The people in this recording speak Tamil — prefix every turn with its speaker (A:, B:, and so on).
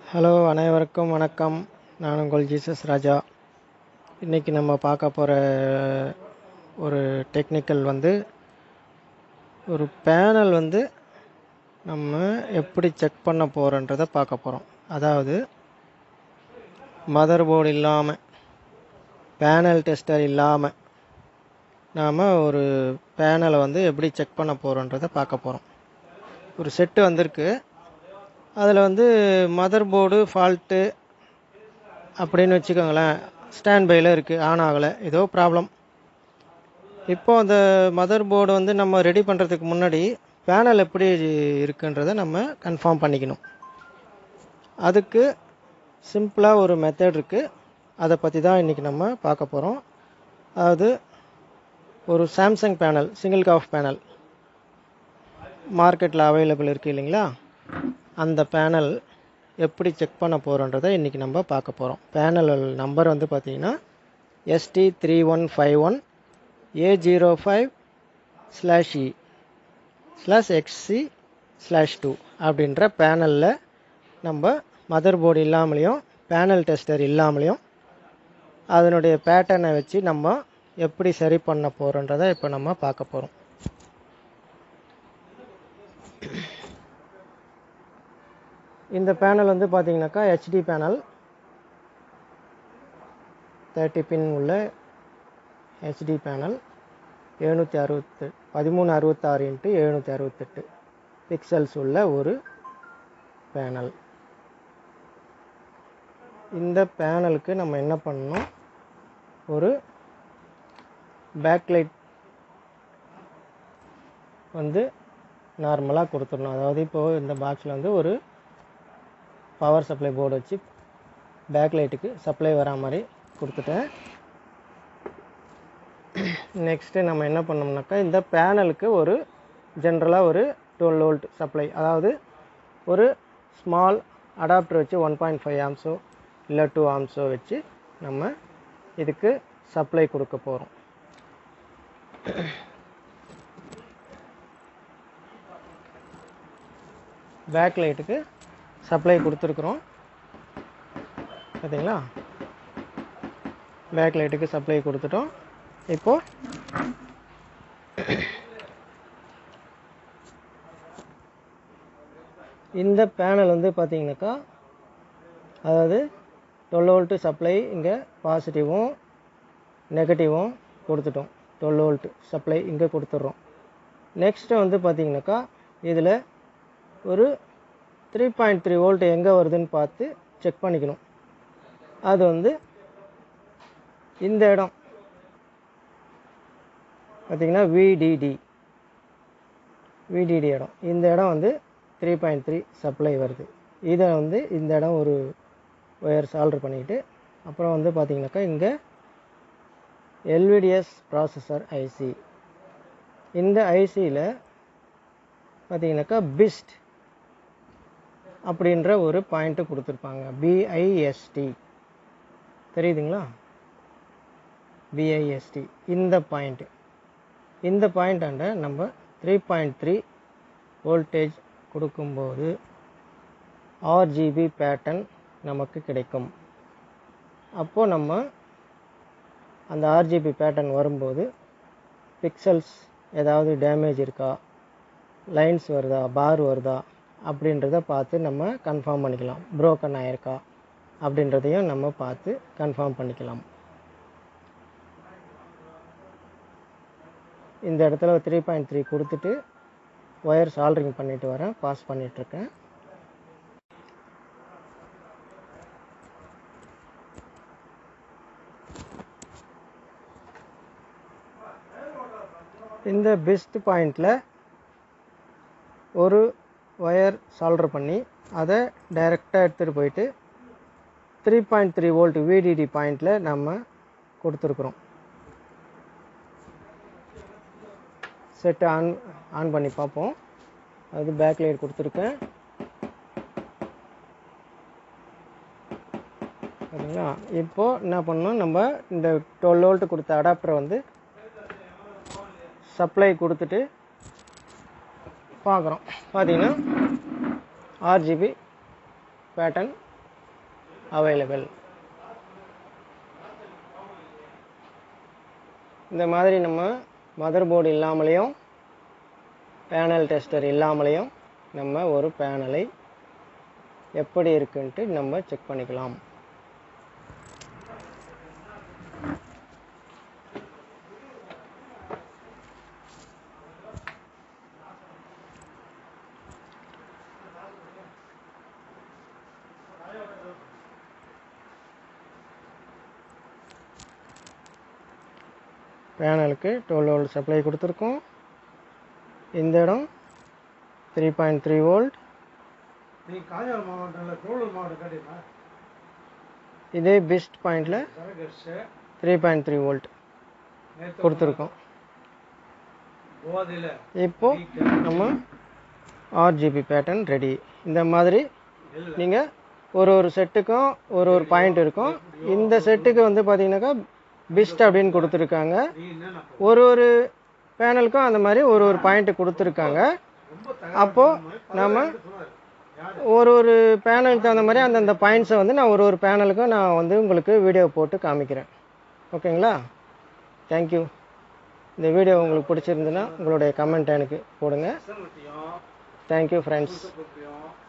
A: ஹலோ அனைவருக்கும் வணக்கம் நான் உங்கள் ஜீசஸ் ராஜா இன்றைக்கி நம்ம பார்க்க போகிற ஒரு டெக்னிக்கல் வந்து ஒரு பேனல் வந்து நம்ம எப்படி செக் பண்ண போகிறோன்றதை பார்க்க போகிறோம் அதாவது மதர் போர்டு இல்லாமல் பேனல் டெஸ்டர் இல்லாமல் நாம் ஒரு பேனலை வந்து எப்படி செக் பண்ண போகிறோன்றதை பார்க்க போகிறோம் ஒரு செட்டு வந்திருக்கு அதில் வந்து மதர் போர்டு ஃபால்ட்டு அப்படின்னு வச்சுக்கோங்களேன் ஸ்டாண்ட் பையில் இருக்குது ஆன் ஆகலை ஏதோ ப்ராப்ளம் இப்போ அந்த மதர் போர்டு வந்து நம்ம ரெடி பண்ணுறதுக்கு முன்னாடி பேனல் எப்படி இருக்குன்றதை நம்ம கன்ஃபார்ம் பண்ணிக்கணும் அதுக்கு சிம்பிளாக ஒரு மெத்தட் இருக்குது அதை பற்றி தான் இன்றைக்கி நம்ம பார்க்க போகிறோம் அதாவது ஒரு Samsung panel single COF panel மார்க்கெட்டில் அவைலபிள் இருக்குது இல்லைங்களா அந்த பேனல் எப்படி செக் பண்ண போகிறோன்றதை இன்றைக்கி நம்ம பார்க்க போகிறோம் பேனல் நம்பர் வந்து பார்த்திங்கன்னா ST three one five one A zero five slash E slash XC slash two அப்படின்ற பேனலில் நம்ம மதர் போர்டு இல்லாமலேயும் பேனல் டெஸ்டர் இல்லாமலேயும் அதனுடைய பேட்டர்னை வச்சு நம்ம எப்படி சரி பண்ண போகிறோன்றதை இப்போ நம்ம பார்க்க போகிறோம் இந்த பேனல் வந்து பார்த்தீங்கன்னாக்கா ஹெச்டி பேனல் தேர்ட்டி பின் உள்ள ஹெச்டி பேனல் எழுநூற்றி அறுபத்து பதிமூணு அறுபத்தாறு இன்ட்டு எழுநூற்றி அறுபத்தெட்டு பிக்சல்ஸ் உள்ள ஒரு பேனல் இந்த பேனலுக்கு நம்ம என்ன பண்ணணும் ஒரு பேக்லைட் வந்து நார்மலாக கொடுத்துடணும் அதாவது இப்போது இந்த பாக்ஸில் வந்து ஒரு பவர் சப்ளை போர்டு வச்சு பேக் லைட்டுக்கு சப்ளை வரா மாதிரி கொடுத்துட்டேன் நெக்ஸ்ட்டு நம்ம என்ன பண்ணோம்னாக்கா இந்த பேனலுக்கு ஒரு ஜென்ரலாக ஒரு டுவெல் வோல்ட் சப்ளை அதாவது ஒரு ஸ்மால் அடாப்டர் வச்சு ஒன் பாயிண்ட் ஃபைவ் ஆம்ஸோ இல்லை டூ ஆம்ஸோ வச்சு நம்ம இதுக்கு சப்ளை கொடுக்க போகிறோம் பேக் லைட்டுக்கு சப்ளை கொடுத்துருக்குறோம் பார்த்தீங்களா பேக் லைட்டுக்கு சப்ளை கொடுத்துட்டோம் இப்போது இந்த பேனல் வந்து பார்த்தீங்கன்னாக்கா அதாவது டுவெல் வோல்ட்டு சப்ளை இங்கே பாசிட்டிவும் நெகட்டிவும் கொடுத்துட்டோம் டுவெல் வோல்ட்டு சப்ளை இங்கே கொடுத்துட்றோம் நெக்ஸ்ட்டு வந்து பார்த்தீங்கன்னாக்கா இதில் ஒரு த்ரீ பாயிண்ட் த்ரீ வோல்ட் எங்கே வருதுன்னு பார்த்து செக் பண்ணிக்கணும் அது வந்து இந்த இடம் பார்த்திங்கன்னா விடிடி விடிடி இடம் இந்த இடம் வந்து த்ரீ பாயிண்ட் த்ரீ சப்ளை வருது இதை வந்து இந்த இடம் ஒரு ஒயர்ஸ் ஆல்ட்ரு பண்ணிக்கிட்டு அப்புறம் வந்து பார்த்திங்கனாக்கா இங்கே எல்விடிஎஸ் ப்ராசஸர் ஐசி இந்த ஐசியில் பார்த்தீங்கன்னாக்கா பிஸ்ட் அப்படின்ற ஒரு பாயிண்ட்டு கொடுத்துருப்பாங்க பிஐஎஸ்டி தெரியுதுங்களா பிஐஎஸ்டி இந்த பாயிண்ட்டு இந்த பாயிண்டாண்ட நம்ம த்ரீ பாயிண்ட் த்ரீ வோல்டேஜ் கொடுக்கும்போது ஆர்ஜிபி பேட்டர்ன் நமக்கு கிடைக்கும் அப்போது நம்ம அந்த ஆர்ஜிபி பேட்டர்ன் வரும்போது பிக்சல்ஸ் ஏதாவது டேமேஜ் இருக்கா லைன்ஸ் வருதா பார் வருதா அப்படின்றத பார்த்து நம்ம கன்ஃபார்ம் பண்ணிக்கலாம் ப்ரோக்கன் ஆயிருக்கா அப்படின்றதையும் நம்ம பார்த்து கன்ஃபார்ம் பண்ணிக்கலாம் இந்த இடத்துல த்ரீ பாயிண்ட் த்ரீ கொடுத்துட்டு ஒயர் சால்ட்ரிங் பண்ணிட்டு வரேன் பாஸ் பண்ணிகிட்ருக்கேன் இந்த பெஸ்ட் பாயிண்டில் ஒரு ஒயர் சால்டர் பண்ணி அதை டைரெக்டாக எடுத்துகிட்டு போயிட்டு three point three volt VDD பாயிண்டில் நம்ம கொடுத்துருக்குறோம் செட்டு ஆன் ஆன் பண்ணி பார்ப்போம் அது பேக் லைட் கொடுத்துருக்கேன் சரிங்களா இப்போது என்ன பண்ணணும் நம்ம இந்த டுவெல் வோல்ட் கொடுத்த அடாப்டரை வந்து சப்ளை கொடுத்துட்டு பார்க்குறோம் பார்த்தீங்கன்னா ஆர்ஜிபி பேட்டர்ன் அவைலபிள் இந்த மாதிரி நம்ம மதர் போர்டு இல்லாமலேயும் பேனல் டெஸ்டர் இல்லாமலேயும் நம்ம ஒரு பேனலை எப்படி இருக்குன்ட்டு நம்ம செக் பண்ணிக்கலாம் பேனலுக்கு டுவெல் வோல்ட் சப்ளை கொடுத்துருக்கோம் இந்த இடம் த்ரீ பாயிண்ட் த்ரீ வோல்ட்
B: நீ காஞ்சிபுரம் மாவட்டத்தில் திருவள்ளூர் மாவட்டம் கேட்டீங்களா
A: இதே பெஸ்ட் பாயிண்டில்
B: சரகர்ஸ்
A: த்ரீ பாயிண்ட் த்ரீ வோல்ட்
B: நேற்று
A: கொடுத்துருக்கோம்
B: போதையில்
A: இப்போ நம்ம ஆர்ஜிபி பேட்டர்ன் ரெடி இந்த மாதிரி நீங்கள் ஒரு ஒரு செட்டுக்கும் ஒரு ஒரு பாயிண்ட் இருக்கும் இந்த செட்டுக்கு வந்து பார்த்தீங்கன்னாக்கா பெஸ்ட் அப்படின்னு கொடுத்துருக்காங்க
B: நீ என்னென்ன
A: ஒரு ஒரு பேனலுக்கும் அந்த மாதிரி ஒரு ஒரு பாயிண்ட் கொடுத்துருக்காங்க
B: ரொம்ப
A: அப்போது நம்ம
B: சொன்னார் யார்
A: ஒரு ஒரு பேனலுக்கு தகுந்த மாதிரி அந்தந்த பாயிண்ட்ஸை வந்து நான் ஒரு ஒரு பேனலுக்கும் நான் வந்து உங்களுக்கு வீடியோ போட்டு காமிக்கிறேன் ஓகேங்களா தேங்க்யூ இந்த வீடியோ உங்களுக்கு பிடிச்சிருந்துன்னா உங்களுடைய கமெண்ட் எனக்கு போடுங்க
B: பசங்கள்கிட்டையும்
A: தேங்க்யூ ஃப்ரெண்ட்ஸ்
B: பத்தியும்